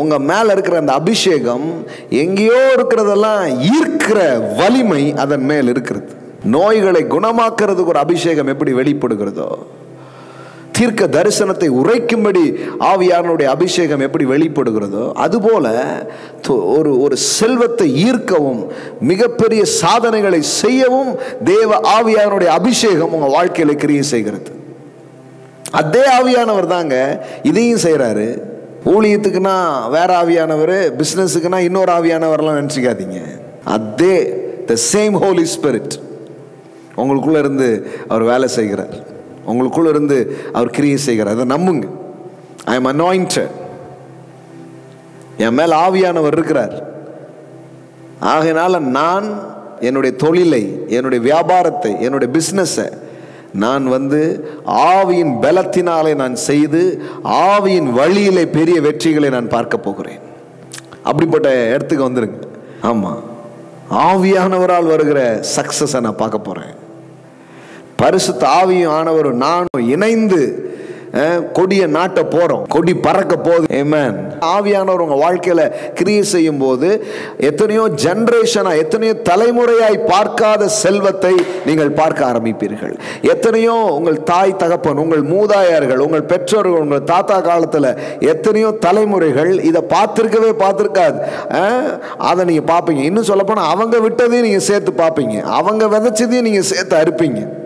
உங்க மேல இருக்கிற அந்த அபிஷேகம் எங்கேயோ இருக்கிறதெல்லாம் ஈர்க்கிற வலிமை அதன் மேல் இருக்கிறது நோய்களை குணமாக்குறதுக்கு ஒரு அபிஷேகம் எப்படி வெளிப்படுகிறதோ தீர்க்க தரிசனத்தை உரைக்கும்படி ஆவியானுடைய அபிஷேகம் எப்படி வெளிப்படுகிறதோ அதுபோல து- ஒரு ஒரு செல்வத்தை ஈர்க்கவும் மிகப்பெரிய சாதனைகளை செய்யவும் தேவ ஆவியானுடைய அபிஷேகம் உங்க வாழ்க்கையில கிரியை செய்கிறது அதே ஆவியானவர் தாங்க இதையும் செய்கிறாரு ஊழியத்துக்குன்னா வேற ஆவியானவர் பிஸ்னஸுக்குன்னா இன்னொரு ஆவியானவர்லாம் நினச்சிக்காதீங்க அதே த சேம் ஹோலி ஸ்பிரிட் உங்களுக்குள்ள இருந்து அவர் வேலை செய்கிறார் உங்களுக்குள்ள இருந்து அவர் கிரியை செய்கிறார் அதை நம்புங்க ஐ எம் அனாயிண்டட் என் மேல் ஆவியானவர் இருக்கிறார் ஆகையினால நான் என்னுடைய தொழிலை என்னுடைய வியாபாரத்தை என்னுடைய பிஸ்னஸை நான் வந்து ஆவியின் பலத்தினாலே நான் செய்து ஆவியின் வழியிலே பெரிய வெற்றிகளை நான் பார்க்க போகிறேன் அப்படிப்பட்ட இடத்துக்கு வந்துருங்க ஆமாம் ஆவியானவரால் வருகிற சக்சஸை நான் பார்க்க போகிறேன் பரிசுத்த ஆவியும் ஆனவரும் நானும் இணைந்து அஹ், கொடிய நாட்ட போறோம் கொடி பறக்க போகுது Amen. ஆவியானவர் உங்க வாழ்க்கையில கிரியை செய்யும் போது எத்தனையோ ஜெனரேஷனா எத்தனையோ தலைமுறையாய் பார்க்காத செல்வத்தை நீங்கள் பார்க்க ஆரம்பிப்பீர்கள் எத்தனையோ உங்கள் தாய் தகப்பன் உங்கள் மூதாதையர்கள் உங்கள் பெற்றோர்கள் உங்கள் தாத்தா காலத்துல எத்தனையோ தலைமுறைகள் இதை பார்த்துருக்கவே பார்த்துருக்காது அஹ், அதை நீங்க பார்ப்பீங்க இன்னும் சொல்லப்போனால் அவங்க விட்டதையும் நீங்க சேர்த்து பார்ப்பீங்க அவங்க விதைச்சதையும் நீங்க சேர்த்து அறுப்பீங்க